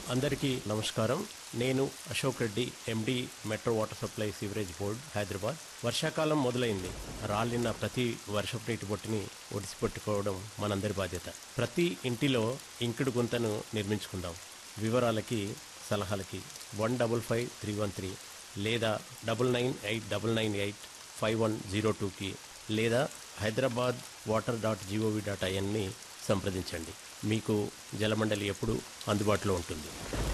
అందరికీ నమస్కారం నేను Ashok Reddy MD metro water supply sewerage board Hyderabad వర్షాకాలం మొదలైంది రాలిన ప్రతి వర్షపు నీటి బొట్టుని ఒడిసిపెట్టుకోవడం మనందరి బాధ్యత ప్రతి ఇంటిలో ఇంకుడు గుంతను నిర్మించుకుందాం వివరాలకి సలహాలకి one double five three one three లేదా double nine eight double nine eight five one zero టూకి లేదా Hyderabad water dot gov dot ఐఎన్ని సంప్రదించండి మీకు జలమండలి ఎప్పుడు అందుబాటులో ఉంటుంది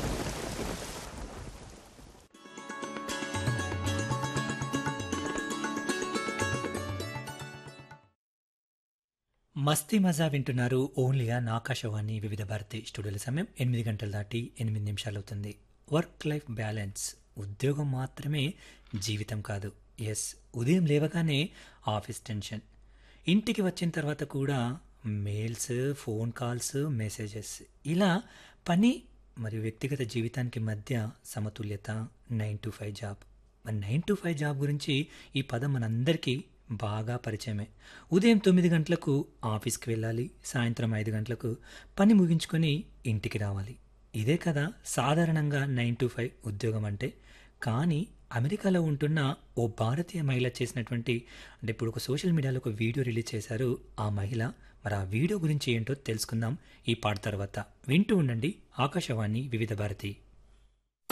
మస్తీ మజా వింటున్నారు ఓన్లీ ఆన్ ఆకాశవాణి వివిధ భారతి స్టూడియోల సమయం ఎనిమిది గంటలు దాటి ఎనిమిది నిమిషాలు అవుతుంది వర్క్ లైఫ్ బ్యాలెన్స్ ఉద్యోగం మాత్రమే జీవితం కాదు ఎస్ ఉదయం లేవగానే ఆఫీస్ టెన్షన్ ఇంటికి వచ్చిన తర్వాత కూడా మెయిల్స్ ఫోన్ కాల్స్ మెసేజెస్ ఇలా పని మరియు వ్యక్తిగత జీవితానికి మధ్య సమతుల్యత నైన్ టు ఫైవ్ జాబ్ మరి నైన్ టు ఫైవ్ జాబ్ గురించి ఈ పదం మనందరికీ బాగా పరిచయమే ఉదయం తొమ్మిది గంటలకు ఆఫీస్కి వెళ్ళాలి సాయంత్రం ఐదు గంటలకు పని ముగించుకొని ఇంటికి రావాలి ఇదే కదా సాధారణంగా నైన్ టు ఫైవ్ ఉద్యోగం అంటే కానీ అమెరికాలో ఉంటున్న ఓ భారతీయ మహిళ చేసినటువంటి అంటే ఇప్పుడు ఒక సోషల్ మీడియాలో ఒక వీడియో రిలీజ్ చేశారు ఆ మహిళ మరి ఆ వీడియో గురించి ఏంటో తెలుసుకుందాం ఈ పాట తర్వాత వింటూ ఉండండి ఆకాశవాణి వివిధ భారతి